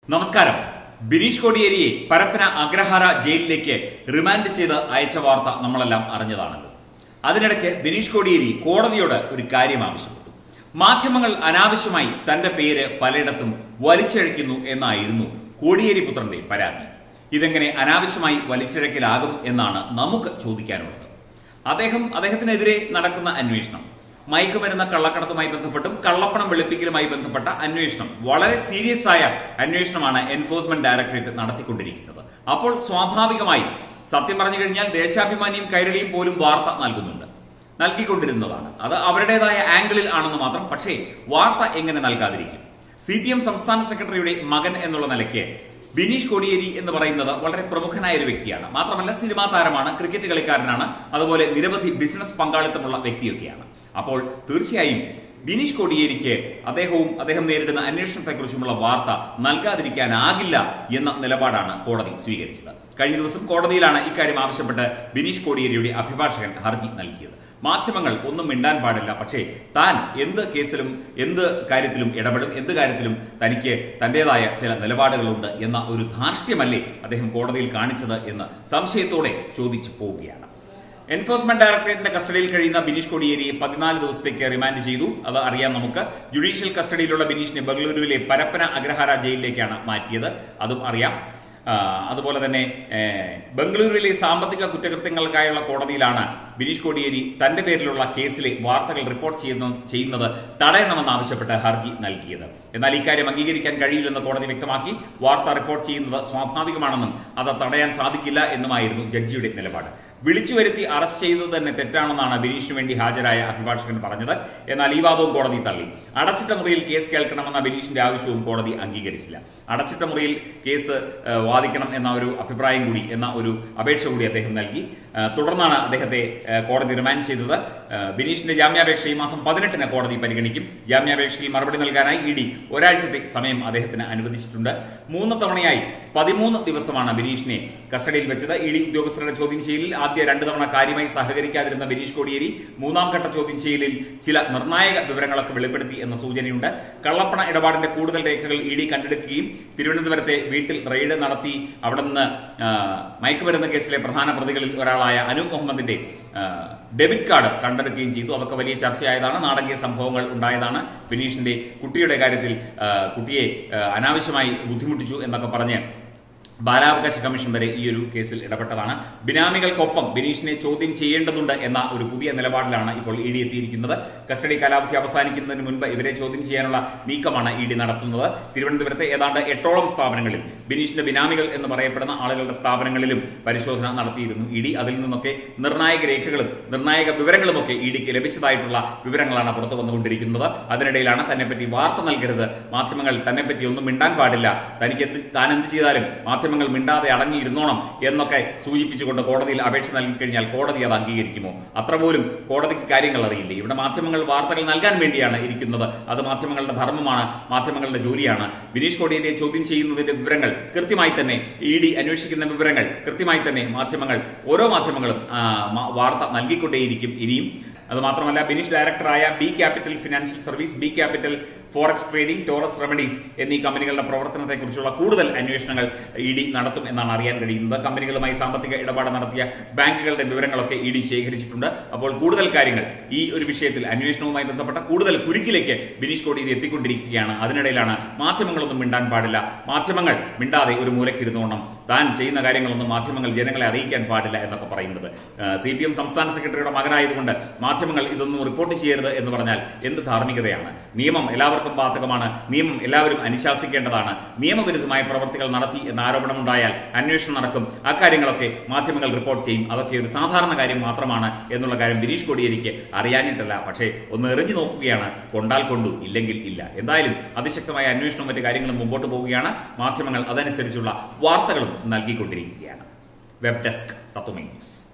നമസ്കാരം ബിനീഷ് കോടിയേരിയെ പരപ്പന അഗ്രഹാര ജയിലിലേക്ക് റിമാൻഡ് ചെയ്ത് അയച്ച വാർത്ത നമ്മളെല്ലാം അറിഞ്ഞതാണല്ലോ അതിനിടയ്ക്ക് ബിനീഷ് കോടിയേരി കോടതിയോട് ഒരു കാര്യം ആവശ്യപ്പെട്ടു മാധ്യമങ്ങൾ അനാവശ്യമായി തന്റെ പേര് പലയിടത്തും വലിച്ചഴയ്ക്കുന്നു എന്നായിരുന്നു കോടിയേരി പുത്രന്റെ പരാതി ഇതെങ്ങനെ അനാവശ്യമായി വലിച്ചിഴക്കലാകും എന്നാണ് നമുക്ക് ചോദിക്കാനുള്ളത് അദ്ദേഹം അദ്ദേഹത്തിനെതിരെ നടക്കുന്ന അന്വേഷണം മയക്കുമരുന്ന കള്ളക്കടത്തുമായി ബന്ധപ്പെട്ടും കള്ളപ്പണം വെളുപ്പിക്കലുമായി ബന്ധപ്പെട്ട അന്വേഷണം വളരെ സീരിയസ് ആയ അന്വേഷണമാണ് എൻഫോഴ്സ്മെന്റ് ഡയറക്ടറേറ്റ് നടത്തിക്കൊണ്ടിരിക്കുന്നത് അപ്പോൾ സ്വാഭാവികമായി സത്യം പറഞ്ഞു കഴിഞ്ഞാൽ ദേശാഭിമാനിയും കൈരളിയും പോലും വാർത്ത നൽകുന്നുണ്ട് നൽകിക്കൊണ്ടിരുന്നതാണ് അത് അവരുടേതായ ആംഗിളിൽ ആണെന്ന് മാത്രം പക്ഷേ വാർത്ത എങ്ങനെ നൽകാതിരിക്കും സി പി എം സംസ്ഥാന സെക്രട്ടറിയുടെ മകൻ എന്നുള്ള നിലയ്ക്ക് ബിനീഷ് കോടിയേരി എന്ന് പറയുന്നത് വളരെ പ്രമുഖനായ ഒരു വ്യക്തിയാണ് മാത്രമല്ല സിനിമാ താരമാണ് ക്രിക്കറ്റ് കളിക്കാരനാണ് അതുപോലെ നിരവധി ബിസിനസ് പങ്കാളിത്തമുള്ള വ്യക്തിയൊക്കെയാണ് അപ്പോൾ തീർച്ചയായും ബിനീഷ് കോടിയേരിക്ക് അദ്ദേഹവും അദ്ദേഹം നേരിടുന്ന അന്വേഷണത്തെക്കുറിച്ചുമുള്ള വാർത്ത നൽകാതിരിക്കാനാകില്ല എന്ന നിലപാടാണ് കോടതി സ്വീകരിച്ചത് കഴിഞ്ഞ ദിവസം കോടതിയിലാണ് ഇക്കാര്യം ആവശ്യപ്പെട്ട് ബിനീഷ് കോടിയേരിയുടെ അഭിഭാഷകൻ ഹർജി നൽകിയത് മാധ്യമങ്ങൾ ഒന്നും മിണ്ടാൻ പാടില്ല പക്ഷേ താൻ എന്ത് കേസിലും എന്ത് കാര്യത്തിലും ഇടപെടും എന്ത് കാര്യത്തിലും തനിക്ക് തന്റേതായ ചില നിലപാടുകളുണ്ട് എന്ന ഒരു ധാർഷ്ട്യമല്ലേ അദ്ദേഹം കോടതിയിൽ കാണിച്ചത് എന്ന് സംശയത്തോടെ ചോദിച്ചു പോവുകയാണ് എൻഫോഴ്സ്മെന്റ് ഡയറക്ടറേറ്റിന്റെ കസ്റ്റഡിയിൽ കഴിയുന്ന ബിനീഷ് കോടിയേരിയെ പതിനാല് ദിവസത്തേക്ക് റിമാൻഡ് ചെയ്തു അത് അറിയാം നമുക്ക് ജുഡീഷ്യൽ കസ്റ്റഡിയിലുള്ള ബിനീഷിനെ ബംഗളൂരുവിലെ പരപ്പന അഗ്രഹാര ജയിലിലേക്കാണ് മാറ്റിയത് അതും അറിയാം ആ, അതുപോലെ തന്നെ ഏ, ബംഗളൂരുവിലെ സാമ്പത്തിക കുറ്റകൃത്യങ്ങൾക്കായുള്ള കോടതിയിലാണ് ബിനീഷ് കോടിയേരി തന്റെ പേരിലുള്ള കേസിലെ വാർത്തകൾ റിപ്പോർട്ട് ചെയ്യുന്ന ചെയ്യുന്നത് തടയണമെന്നാവശ്യപ്പെട്ട് ഹർജി നൽകിയത് എന്നാൽ ഇക്കാര്യം അംഗീകരിക്കാൻ കഴിയില്ലെന്ന് കോടതി വ്യക്തമാക്കി വാർത്ത റിപ്പോർട്ട് ചെയ്യുന്നത് സ്വാഭാവികമാണെന്നും അത് തടയാൻ സാധിക്കില്ല എന്നുമായിരുന്നു ജഡ്ജിയുടെ നിലപാട് വിളിച്ചു വരുത്തി അറസ്റ്റ് ചെയ്തത് തന്നെ തെറ്റാണെന്നാണ് ബിനീഷിന് വേണ്ടി ഹാജരായ അഭിഭാഷകൻ പറഞ്ഞത് എന്നാൽ ഈ വാദവും കോടതി തള്ളി അടച്ചിട്ട മുറിയിൽ കേസ് കേൾക്കണമെന്ന ബിനീഷിന്റെ ആവശ്യവും കോടതി അംഗീകരിച്ചില്ല അടച്ചിട്ട മുറിയിൽ കേസ് ഏഹ്, വാദിക്കണം എന്ന ഒരു അഭിപ്രായം കൂടി എന്ന ഒരു അപേക്ഷ കൂടി അദ്ദേഹം നൽകി ഏഹ്, തുടർന്നാണ് അദ്ദേഹത്തെ ഏഹ്, കോടതി റിമാൻഡ് ചെയ്തത് ഏഹ്, ബിനീഷിന്റെ ജാമ്യാപേക്ഷ ഈ മാസം പതിനെട്ടിന് കോടതി പരിഗണിക്കും ജാമ്യാപേക്ഷയിൽ മറുപടി നൽകാനായി ഇ ഡി ഒരാഴ്ചത്തെ സമയം അദ്ദേഹത്തിന് അനുവദിച്ചിട്ടുണ്ട് മൂന്ന് തവണയായി പതിമൂന്ന് ദിവസമാണ് ബിനീഷിനെ കസ്റ്റഡിയിൽ വെച്ചത് ഇ ഡി ഉദ്യോഗസ്ഥരുടെ ചോദ്യം ചെയ്യലിൽ ആദ്യ രണ്ട് തവണ കാര്യമായി സഹകരിക്കാതിരുന്ന ബിനീഷ് കോടിയേരി മൂന്നാം ഘട്ട ചോദ്യം ചെയ്യലിൽ ചില നിർണായക വിവരങ്ങളൊക്കെ വെളിപ്പെടുത്തി എന്ന സൂചനയുണ്ട് കള്ളപ്പണ ഇടപാടിന്റെ കൂടുതൽ രേഖകൾ ഇ ഡി കണ്ടെടുക്കുകയും തിരുവനന്തപുരത്തെ വീട്ടിൽ റെയ്ഡ് നടത്തി അവിടെ നിന്ന് ആ, മയക്കുമരുന്ന് കേസിലെ പ്രധാന പ്രതികളിൽ ഒരാളായ അനൂപ് മുഹമ്മദിന്റെ ആ, ഡെബിറ്റ് കാർഡ് കണ്ടെടുക്കുകയും ചെയ്തു അതൊക്കെ വലിയ ചർച്ചയായതാണ് നാടകീയ സംഭവങ്ങൾ ഉണ്ടായതാണ് ബിനീഷിന്റെ കുട്ടിയുടെ കാര്യത്തിൽ ആ, കുട്ടിയെ ആ, അനാവശ്യമായി ബുദ്ധിമുട്ടിച്ചു എന്നൊക്കെ പറഞ്ഞ് ബാലാവകാശ കമ്മീഷൻ വരെ ഈ ഒരു കേസിൽ ഇടപെട്ടതാണ് ബിനാമികൾക്കൊപ്പം ബിനീഷിനെ ചോദ്യം ചെയ്യേണ്ടതുണ്ട് എന്ന ഒരു പുതിയ നിലപാടിലാണ് ഇപ്പോൾ ഇ ഡി എത്തിയിരിക്കുന്നത് കസ്റ്റഡി കാലാവധി അവസാനിക്കുന്നതിന് മുൻപ് ഇവരെ ചോദ്യം ചെയ്യാനുള്ള നീക്കമാണ് ഇ ഡി നടത്തുന്നത് തിരുവനന്തപുരത്തെ ഏതാണ്ട് എട്ടോളം സ്ഥാപനങ്ങളിൽ ബിനീഷിന്റെ ബിനാമികൾ എന്ന് പറയപ്പെടുന്ന ആളുകളുടെ സ്ഥാപനങ്ങളിലും പരിശോധന നടത്തിയിരുന്നു ഇ ഡി അതിൽ നിന്നൊക്കെ നിർണായക രേഖകളും നിർണായക വിവരങ്ങളുമൊക്കെ ഇ ഡിക്ക് ലഭിച്ചതായിട്ടുള്ള വിവരങ്ങളാണ് പുറത്തു വന്നുകൊണ്ടിരിക്കുന്നത് അതിനിടയിലാണ് തന്നെപ്പറ്റി വാർത്ത നൽകരുത് മാധ്യമങ്ങൾ തന്നെപ്പറ്റി ഒന്നും മിണ്ടാൻ പാടില്ല തനിക്ക് എന്ത് താൻ എന്ത് ചെയ്താലും മാധ്യമങ്ങൾ മിണ്ടാതെ അടങ്ങിയിരുന്നോണം എന്നൊക്കെ സൂചിപ്പിച്ചുകൊണ്ട് കോടതിയിൽ അപേക്ഷ നൽകിക്കഴിഞ്ഞാൽ കോടതി അത് അംഗീകരിക്കുമോ അത്ര പോലും കോടതിക്ക് കാര്യങ്ങൾ അറിയില്ലേ ഇവിടെ മാധ്യമങ്ങൾ വാർത്തകൾ നൽകാൻ വേണ്ടിയാണ് ഇരിക്കുന്നത് അത് മാധ്യമങ്ങളുടെ ധർമ്മമാണ് മാധ്യമങ്ങളുടെ ജോലിയാണ് ബിനീഷ് കോടിയേരിയെ ചോദ്യം ചെയ്യുന്നതിന്റെ വിവരങ്ങൾ കൃത്യമായി തന്നെ ഇ ഡി അന്വേഷിക്കുന്ന വിവരങ്ങൾ കൃത്യമായി തന്നെ മാധ്യമങ്ങൾ ഓരോ മാധ്യമങ്ങളും ആ, മ- വാർത്ത നൽകിക്കൊണ്ടേയിരിക്കും ഇനിയും അത് മാത്രമല്ല ബിനീഷ് ഡയറക്ടറായ B capital financial service B capital forex trading Taurus remedies എന്നീ കമ്പനികളുടെ പ്രവർത്തനത്തെക്കുറിച്ചുള്ള കൂടുതൽ അന്വേഷണങ്ങൾ ഇ ഡി നടത്തും എന്നാണ് അറിയാൻ കഴിയുന്നത് കമ്പനികളുമായി സാമ്പത്തിക ഇടപാട് നടത്തിയ ബാങ്കുകളുടെ വിവരങ്ങളൊക്കെ ഇ ഡി ശേഖരിച്ചിട്ടുണ്ട് അപ്പോൾ കൂടുതൽ കാര്യങ്ങൾ ഈ ഒരു വിഷയത്തിൽ അന്വേഷണവുമായി ബന്ധപ്പെട്ട കൂടുതൽ കുരുക്കിലേക്ക് ബിനീഷ് കോടിയേരി എത്തിക്കൊണ്ടിരിക്കുകയാണ് അതിനിടയിലാണ് മാധ്യമങ്ങളൊന്നും മിണ്ടാൻ പാടില്ല മാധ്യമങ്ങൾ മിണ്ടാതെ ഒരു മൂലക്കിരുന്നോണം താൻ ചെയ്യുന്ന കാര്യങ്ങളൊന്നും മാധ്യമങ്ങൾ ജനങ്ങളെ അറിയിക്കാൻ പാടില്ല എന്നൊക്കെ പറയുന്നത് സി പി എം സംസ്ഥാന സെക്രട്ടറിയുടെ മകനായതുകൊണ്ട് മാധ്യമങ്ങൾ ഇതൊന്നും റിപ്പോർട്ട് ചെയ്യരുത് എന്ന് പറഞ്ഞാൽ എന്ത് ധാർമ്മികതയാണ് നിയമം എല്ലാവർക്കും ബാധകമാണ് നിയമം എല്ലാവരും അനുശാസിക്കേണ്ടതാണ് നിയമവിരുദ്ധമായ പ്രവർത്തികൾ നടത്തി എന്ന ആരോപണമുണ്ടായാൽ അന്വേഷണം നടക്കും അക്കാര്യങ്ങളൊക്കെ മാധ്യമങ്ങൾ റിപ്പോർട്ട് ചെയ്യും അതൊക്കെ ഒരു സാധാരണ കാര്യം മാത്രമാണ് എന്നുള്ള കാര്യം ബിനീഷ് കോടിയേരിക്ക് അറിയാനിട്ടല്ല പക്ഷേ ഒന്ന് എറിഞ്ഞു നോക്കുകയാണ് കൊണ്ടാൽ കൊണ്ടു ഇല്ലെങ്കിൽ ഇല്ല എന്തായാലും അതിശക്തമായ അന്വേഷണവും മറ്റു കാര്യങ്ങളും മുമ്പോട്ട് പോവുകയാണ് മാധ്യമങ്ങൾ അതനുസരിച്ചുള്ള വാർത്തകളും നൽകിക്കൊണ്ടിരിക്കുകയാണ് വെബ് ഡെസ്ക് തത്വമേ ന്യൂസ്